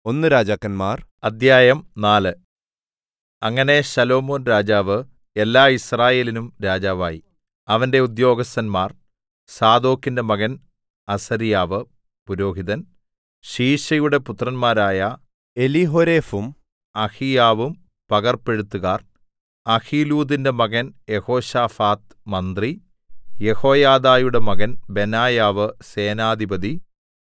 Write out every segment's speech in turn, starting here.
ഒന്ന് രാജാക്കന്മാർ അധ്യായം നാല് അങ്ങനെ ശലോമോൻ രാജാവ് എല്ലാ യിസ്രായേലിനും രാജാവായി അവന്റെ ഉദ്യോഗസ്ഥന്മാർ സാദോക്കിന്റെ മകൻ അസര്യാവ് പുരോഹിതൻ ശീശയുടെ പുത്രന്മാരായ എലീഹോരെഫും അഹീയാവും പകർപ്പെഴുത്തുകാർ അഹീലൂദിന്റെ മകൻ യെഹോശാഫാത്ത് മന്ത്രി യെഹോയാദയുടെ മകൻ ബെനായാവ് സേനാധിപതി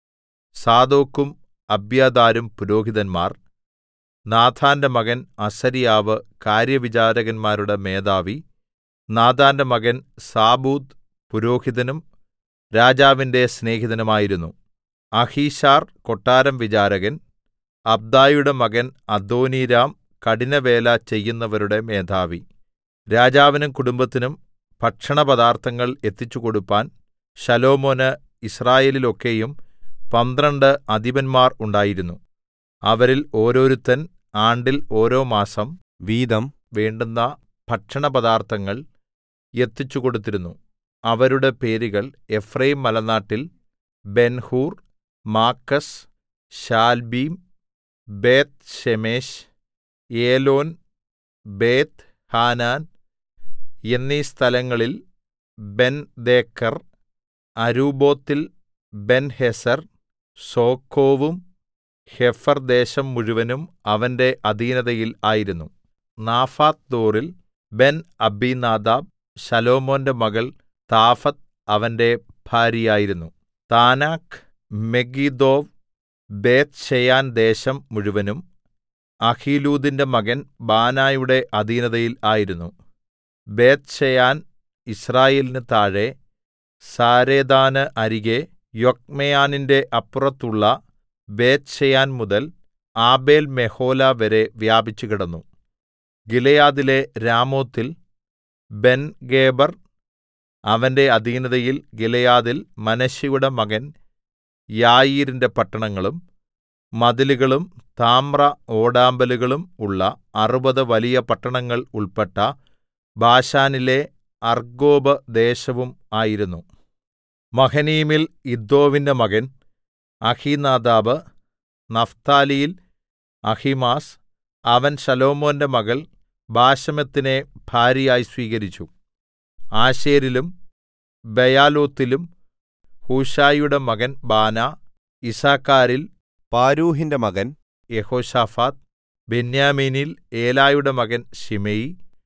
സാദോക്കും അബ്യാഥാരും പുരോഹിതന്മാർ നാഥാന്റെ മകൻ അസര്യാവ് കാര്യവിചാരകന്മാരുടെ മേധാവി നാഥാന്റെ മകൻ സാബൂദ് പുരോഹിതനും രാജാവിന്റെ സ്നേഹിതനുമായിരുന്നു അഹീശാർ കൊട്ടാരം വിചാരകൻ അബ്ദായുടെ മകൻ അദോനീരാം കഠിനവേല ചെയ്യുന്നവരുടെ മേധാവി രാജാവിനും കുടുംബത്തിനും ഭക്ഷണപദാർത്ഥങ്ങൾ എത്തിച്ചുകൊടുപ്പാൻ ശലോമോന് യിസ്രായേലിലൊക്കെയും പന്ത്രണ്ട് അധിപന്മാർ ഉണ്ടായിരുന്നു അവരിൽ ഓരോരുത്തൻ ആണ്ടിൽ ഓരോ മാസം വീതം വേണ്ടുന്ന ഭക്ഷണപദാർത്ഥങ്ങൾ എത്തിച്ചുകൊടുത്തിരുന്നു അവരുടെ പേരുകൾ എഫ്രയീം മലനാട്ടിൽ Ben Hur Makaz Shaalbim Beth Shemesh Elon Beth Hanan എന്നീ സ്ഥലങ്ങളിൽ ബെൻദേക്കർ അരുബോത്തിൽ ബെൻഹെസർ സോഖോവും ഹെഫർദേശം മുഴുവനും അവന്റെ അധീനതയിൽ ആയിരുന്നു നാഫത്ത്ദോറിൽ ബെൻ-അബീനാദാബ് ശലോമോന്റെ മകൾ താഫത്ത് അവന്റെ ഭാര്യയായിരുന്നു താനാക്ക് മെഗിദ്ദോവ് ബേത്ത്ശെയാൻ ദേശം മുഴുവനും അഹീലൂദിന്റെ മകൻ ബാനയുടെ അധീനതയിൽ ആയിരുന്നു ബേത്ത്ശെയാൻ യിസ്രായേലിന് താഴെ സാരെഥാന് അരികെ യൊക്മെയാനിന്റെ അപ്പുറത്തുള്ള ബേത്ത്ശെയാൻ മുതൽ ആബേൽമെഹോല വരെ വ്യാപിച്ചുകിടന്നു ഗിലെയാദിലെ രാമോത്തിൽ ബെൻഗേബർ അവന്റെ അധീനതയിൽ ഗിലെയാദിൽ മനശ്ശെയുടെ മകൻ യായീരിന്റെ പട്ടണങ്ങളും മതിലുകളും താമ്ര ഓടാമ്പലുകളും ഉള്ള അറുപത് വലിയ പട്ടണങ്ങൾ ഉൾപ്പെട്ട ബാശാനിലെ അർഗ്ഗോബ് ദേശവും ആയിരുന്നു മഹനയീമിൽ ഇദ്ദോവിന്റെ മകൻ അഹീനാദാബ് നഫ്താലിയിൽ അഹിമാസ് അവൻ ശലോമോന്റെ മകൾ ബാശെമത്തിനെ ഭാര്യയായി സ്വീകരിച്ചു ആശേരിലും ബയാലോത്തിലും ഹൂശായിയുടെ മകൻ ബാന യിസ്സാഖാരിൽ പാരൂഹിന്റെ മകൻ യെഹോശാഫാത്ത് ബെന്യാമീനിൽ ഏലായുടെ മകൻ ശിമെയി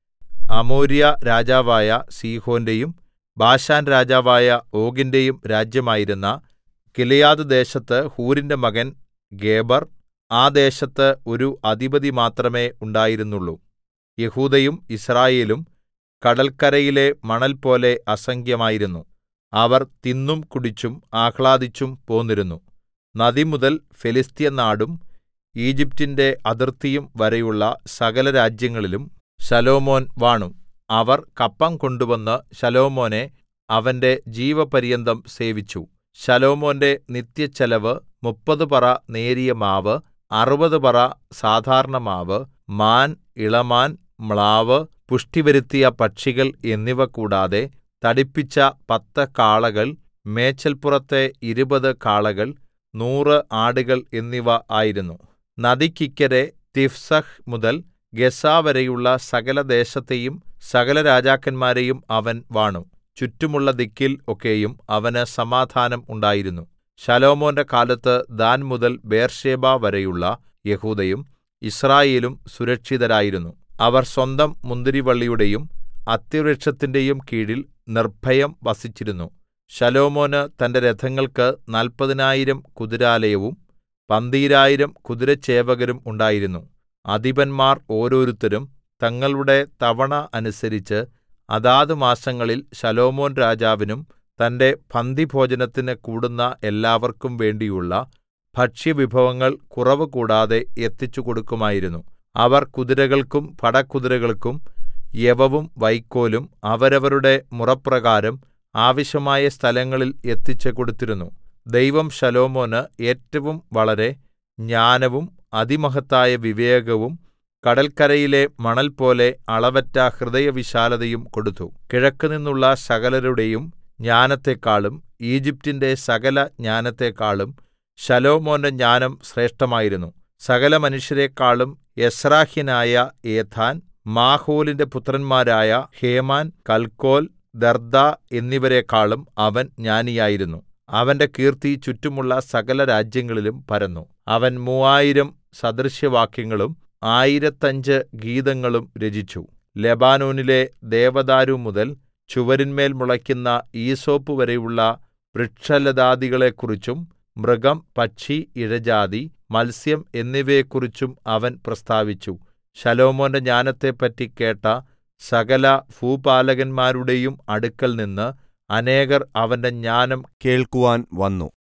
അമോര്യ രാജാവായ സീഹോന്റെയും ബാശാൻ രാജാവായ ഓഗിന്റെയും രാജ്യമായിരുന്ന ഗിലെയാദ് ദേശത്ത് ഹൂരിന്റെ മകൻ ഗേബർ ആ ദേശത്ത് ഒരു അധിപതി മാത്രമേ ഉണ്ടായിരുന്നുള്ളൂ യെഹൂദയും യിസ്രായേലും കടൽക്കരയിലെ മണൽപോലെ അസംഖ്യമായിരുന്നു അവർ തിന്നും കുടിച്ചും ആഹ്ലാദിച്ചും പോന്നിരുന്നു നദിമുതൽ ഫെലിസ്ത്യനാടും ഈജിപ്റ്റിന്റെ അതിർത്തിയും വരെയുള്ള സകല രാജ്യങ്ങളിലും ശലോമോൻ വാണു അവർ കപ്പം കൊണ്ടുവന്ന് ശലോമോനെ അവന്റെ ജീവപര്യന്തം സേവിച്ചു ശലോമോന്റെ നിത്യച്ചെലവ് മുപ്പത് പറ നേരിയ മാവ് അറുപത് പറ സാധാരണ മാവ് മാൻ ഇളമാൻ മ്ലാവ് പുഷ്ടിവരുത്തിയ പക്ഷികൾ എന്നിവ കൂടാതെ തടിപ്പിച്ച പത്ത് കാളകൾ മേച്ചൽപ്പുറത്തെ ഇരുപത് കാളകൾ നൂറ് ആടുകൾ എന്നിവ ആയിരുന്നു നദിക്കിക്കരെ തിഫ്സഹ് മുതൽ ഗസ്സാ വരെയുള്ള സകല ദേശത്തെയും സകല രാജാക്കന്മാരെയും അവൻ വാണു ചുറ്റുമുള്ള ദിക്കിൽ ഒക്കെയും അവന് സമാധാനം ഉണ്ടായിരുന്നു ശലോമോന്റെ കാലത്ത് ദാൻ മുതൽ ബേർഷേബ വരെയുള്ള യഹൂദയും യിസ്രായേലും സുരക്ഷിതരായിരുന്നു അവർ സ്വന്തം മുന്തിരിവള്ളിയുടെയും അത്തിവൃക്ഷത്തിന്റെയും കീഴിൽ നിർഭയം വസിച്ചിരുന്നു ശലോമോന് തന്റെ രഥങ്ങൾക്ക് നാല്പതിനായിരം കുതിരാലയവും പന്തീരായിരം കുതിരച്ചേവകരും ഉണ്ടായിരുന്നു അധിപന്മാർ ഓരോരുത്തരും തങ്ങളുടെ തവണ അനുസരിച്ച് അതാത് മാസങ്ങളിൽ ശലോമോൻ രാജാവിനും തന്റെ പന്തിഭോജനത്തിന് കൂടുന്ന എല്ലാവർക്കും വേണ്ടിയുള്ള ഭക്ഷ്യവിഭവങ്ങൾ കുറവ് കൂടാതെ എത്തിച്ചു കൊടുക്കുമായിരുന്നു അവർ കുതിരകൾക്കും പടക്കുതിരകൾക്കും യവവും വൈക്കോലും അവരവരുടെ മുറപ്രകാരം ആവശ്യമായ സ്ഥലങ്ങളിൽ എത്തിച്ച് കൊടുത്തിരുന്നു ദൈവം ശലോമോന് ഏറ്റവും വളരെ ജ്ഞാനവും അതിമഹത്തായ വിവേകവും കടൽക്കരയിലെ മണൽപോലെ അളവറ്റ ഹൃദയവിശാലതയും കൊടുത്തു കിഴക്കുനിന്നുള്ള സകലരുടെയും ജ്ഞാനത്തെക്കാളും ഈജിപ്റ്റിന്റെ സകല ജ്ഞാനത്തെക്കാളും ശലോമോന്റെ ജ്ഞാനം ശ്രേഷ്ഠമായിരുന്നു സകല മനുഷ്യരെക്കാളും എസ്രാഹ്യനായ ഏഥാൻ മാഹോലിന്റെ പുത്രന്മാരായ ഹേമാൻ കൽക്കോൽ ദർദ എന്നിവരെക്കാളും അവൻ ജ്ഞാനിയായിരുന്നു അവന്റെ കീർത്തി ചുറ്റുമുള്ള സകല രാജ്യങ്ങളിലും പരന്നു അവൻ മൂവായിരം സദൃശവാക്യങ്ങളും ആയിരത്തഞ്ച് ഗീതങ്ങളും രചിച്ചു ലെബാനോനിലെ ദേവദാരു മുതൽ ചുവരിന്മേൽ മുളയ്ക്കുന്ന ഈസോപ്പ് വരെയുള്ള വൃക്ഷലതാദികളെക്കുറിച്ചും മൃഗം പക്ഷി ഇഴജാതി മത്സ്യം എന്നിവയെക്കുറിച്ചും അവൻ പ്രസ്താവിച്ചു ശലോമോന്റെ ജ്ഞാനത്തെപ്പറ്റി കേട്ട സകല ഭൂപാലകന്മാരുടെയും അടുക്കൽനിന്ന് അനേകർ അവന്റെ ജ്ഞാനം കേൾക്കുവാൻ വന്നു